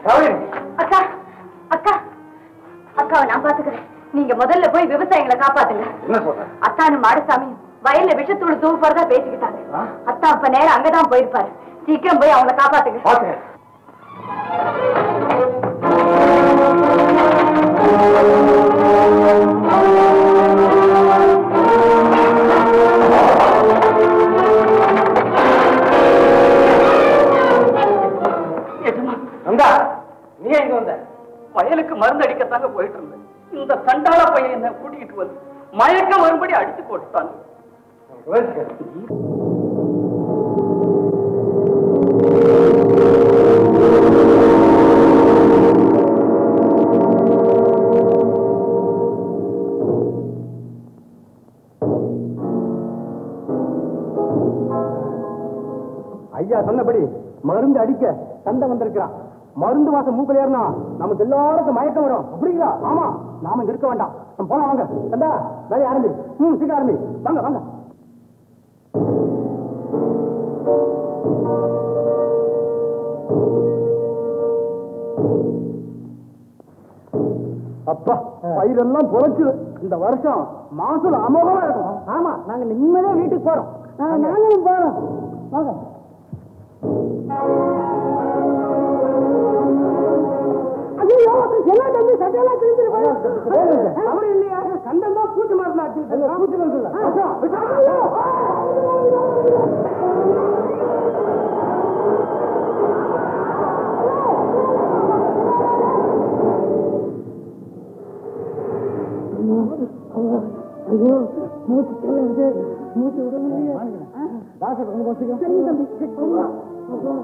அக்கா அக்கா அக்காவை நான் பாத்துக்கிறேன் நீங்க முதல்ல போய் விவசாயிகளை காப்பாத்துங்க என்ன சொல்ற அத்தானு மாடசாமி வயல்ல விஷத்தூள் தூவு போறதா பேசிக்கிட்டாங்க அத்தா அப்ப நேரம் அங்கதான் போயிருப்பாரு சீக்கிரம் போய் அவங்கள காப்பாத்துங்க பாத்துங்க நந்தா நீ எங்க வந்த வயலுக்கு மருந்து அடிக்கத்தாங்க போயிட்டு இருந்தேன் இந்த சண்டாள பையன் என்ன கூட்டிகிட்டு வந்து மயக்கம் வரும்படி அடிச்சு போட்டுட்டான் ஐயா சொன்னபடி மருந்து அடிக்க சண்டை வந்திருக்கிறான் மருந்து வாசம் மூக்கல ஏறினா நமக்கு எல்லாருக்கும் மயக்கம் வரும் அப்படிங்களா ஆமா நாம இங்க இருக்க வேண்டாம் நம்ம போலாம் வாங்க சண்டா வேலையை ஆரம்பி ம் சீக்கிரம் ஆரம்பி வாங்க வாங்க அப்பா பயிரெல்லாம் பொழைச்சு இந்த வருஷம் மாசம் அமோகமா இருக்கும் ஆமா நாங்க நிம்மதியா வீட்டுக்கு போறோம் நாங்களும் போறோம் வாங்க ஐயோ எல்லாம் தம்பி சட்டையெல்லாம் கிழிஞ்சிருப்பாங்க அப்படி இல்லையா கண்டம் தான் பூச்சி மருந்து அடிச்சு பூச்சி மருந்து ஐயோ மூச்சு சொல்லுங்க மூச்சு விட முடியல டாக்டர் ரொம்ப சீக்கிரம் சரி தம்பி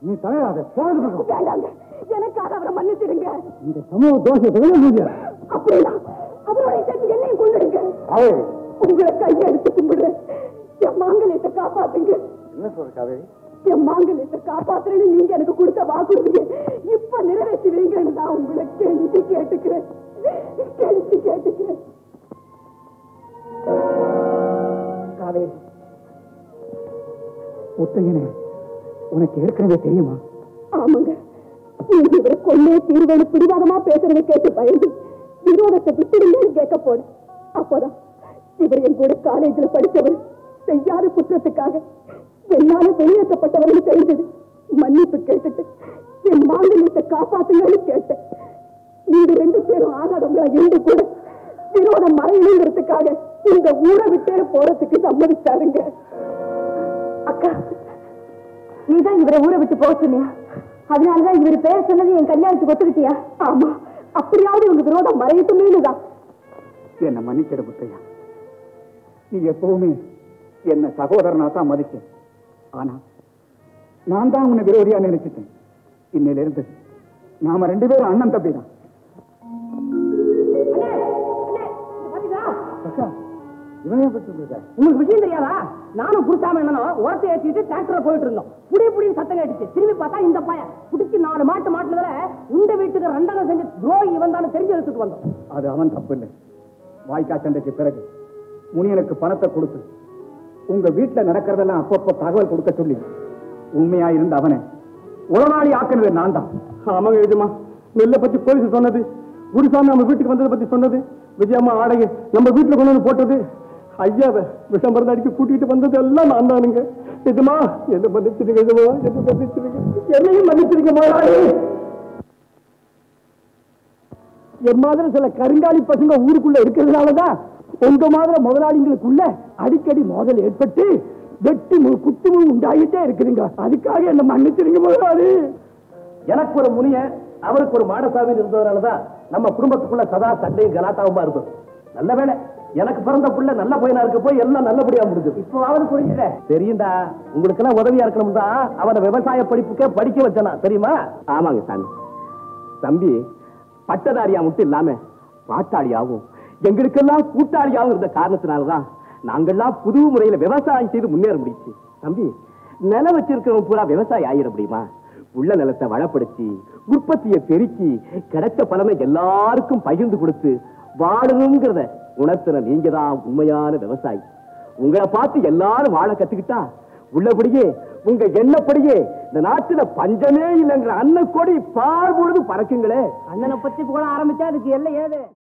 நீ தலையாத போனதுக்கு வேண்டாங்க எனக்காக அவரை மன்னிச்சிடுங்க இந்த சமூக தோஷை தவிர முடியாது அப்படின்னா அவரோட சேர்த்து என்னையும் கொண்டுடுங்க காவேரி உங்களை கையெடுத்து கும்பிடுறேன் என் மாங்கல்யத்தை காப்பாத்துங்க என்ன சொல்ற காவேரி என் மாங்கல்யத்தை காப்பாத்துறேன்னு நீங்க எனக்கு கொடுத்த வாக்குறுதியை இப்ப நிறைவேற்றுவீங்கன்னு நான் உங்களை கெஞ்சி கேட்டுக்கிறேன் கெஞ்சி கேட்டுக்கிறேன் காவேரி முத்தையனே உனக்கு ஏற்கனவே தெரியுமா ஆமாங்க நீங்க இவரை கொள்ளே தீர்வேன்னு பிடிவாதமா பேசுறதை கேட்டு பயந்து விரோதத்தை விட்டுடுங்கன்னு கேட்க போனேன் அப்போதான் இவர் என் கூட காலேஜ்ல படித்தவர் செய்யாத குற்றத்துக்காக என்னால வெளியேற்றப்பட்டவர்னு தெரிஞ்சது மன்னிப்பு கேட்டுட்டு என் மாங்கல்யத்தை காப்பாத்துங்கன்னு கேட்டேன் நீங்க ரெண்டு பேரும் ஆகாதவங்களா இருந்து கூட விரோதம் மறையணுங்கிறதுக்காக இந்த ஊரை விட்டே போறதுக்கு சம்மதிச்சாருங்க அக்கா நீதான் இவரை ஊரை விட்டு போக சொன்னியா அதனாலதான் இவர் பேர் சொன்னது என் கல்யாணத்துக்கு ஒத்துக்கிட்டியா ஆமா அப்படியாவது உங்க விரோதம் மறையட்டுமேனுதான் என்ன மன்னிச்சிட முத்தையா நீ எப்பவுமே என்ன சகோதரனா தான் மதிச்ச ஆனா நான் தான் உன்னை விரோதியா நினைச்சிட்டேன் இன்னையில இருந்து நாம ரெண்டு பேரும் அண்ணன் தம்பி தான் இவனே பட்டு உங்களுக்கு விஷயம் தெரியாதா நானும் குடிச்சாம என்னனோ உரத்தை ஏற்றிட்டு டிராக்டர்ல போயிட்டு இருந்தோம் புடி புடி சத்தம் கேட்டுச்சு திரும்பி பார்த்தா இந்த பையன் புடிச்சு நாலு மாட்டு மாட்டுனதுல உண்ட வீட்டுக்கு ரெண்டாவது செஞ்ச துரோகி இவன் தான் தெரிஞ்சு எடுத்துட்டு வந்தோம் அது அவன் தப்பு இல்லை வாய்க்கா சண்டைக்கு பிறகு முனியனுக்கு பணத்தை கொடுத்து உங்க வீட்டுல நடக்கிறதெல்லாம் அப்பப்போ தகவல் கொடுக்க சொல்லி உண்மையா இருந்த அவனை உளநாளி ஆக்குனது நான் தான் ஆமாங்க எழுதுமா நெல்லை பத்தி போலீஸ் சொன்னது குருசாமி நம்ம வீட்டுக்கு வந்ததை பத்தி சொன்னது விஜயம்மா ஆடையை நம்ம வீட்டுல கொண்டு வந்து போட்டது ஐயாவை விஷம் மருந்து அடிக்க கூட்டிட்டு வந்தது எல்லாம் நான் தானுங்க எதுமா என்ன மன்னிச்சிருங்க எதுமா என்ன மன்னிச்சிருங்க என்னையும் மன்னிச்சிருங்க முதலாளி என் மாதிரி சில கருங்காலி பசங்க ஊருக்குள்ள இருக்கிறதுனாலதான் உங்க மாதிரி முதலாளிங்களுக்குள்ள அடிக்கடி மோதல் ஏற்பட்டு வெட்டி மு- குத்துமு உண்டாகிட்டே இருக்குதுங்க அதுக்காக என்ன மன்னிச்சிருங்க முதலாளி எனக்கு ஒரு முனிய அவருக்கு ஒரு மாடசாமி இருந்ததுனாலதான் நம்ம குடும்பத்துக்குள்ள சதா சண்டையும் கலாட்டாவுமா இருந்தது நல்ல வேலை எனக்கு பிறந்த புள்ள நல்ல பையனா இருக்க போய் எல்லாம் நல்லபடியா முடிஞ்சது இப்போ அவனு புரிஞ்சுட தெரியும்டா உங்களுக்கு எல்லாம் உதவியா இருக்கணும் தான் அவனை விவசாய படிப்புக்கே படிக்க வச்சனா தெரியுமா ஆமாங்க சாமி தம்பி பட்டதாரியா மட்டும் இல்லாம பாட்டாளியாவும் எங்களுக்கெல்லாம் கூட்டாளியாவும் இருந்த காரணத்தினாலதான் நாங்கெல்லாம் புது முறையில விவசாயம் செய்து முன்னேற முடியுச்சு தம்பி நிலம் வச்சிருக்கிறவங்க பூரா விவசாயி ஆயிட முடியுமா உள்ள நிலத்தை வளப்படுத்தி உற்பத்தியை பெருக்கி கிடைச்ச பலனை எல்லாருக்கும் பகிர்ந்து கொடுத்து வாழணுங்கிறத உணர்த்துற நீங்க தான் உண்மையான விவசாயி உங்களை பார்த்து எல்லாரும் வாழ கத்துக்கிட்டா உள்ளபடியே உங்க எண்ணப்படியே இந்த நாட்டுல பஞ்சமே இல்லைங்கிற அன்ன கொடி பார் பொழுது பறக்குங்களே அண்ணனை பத்தி புகழ ஆரம்பிச்சா அதுக்கு எல்லாம் ஏது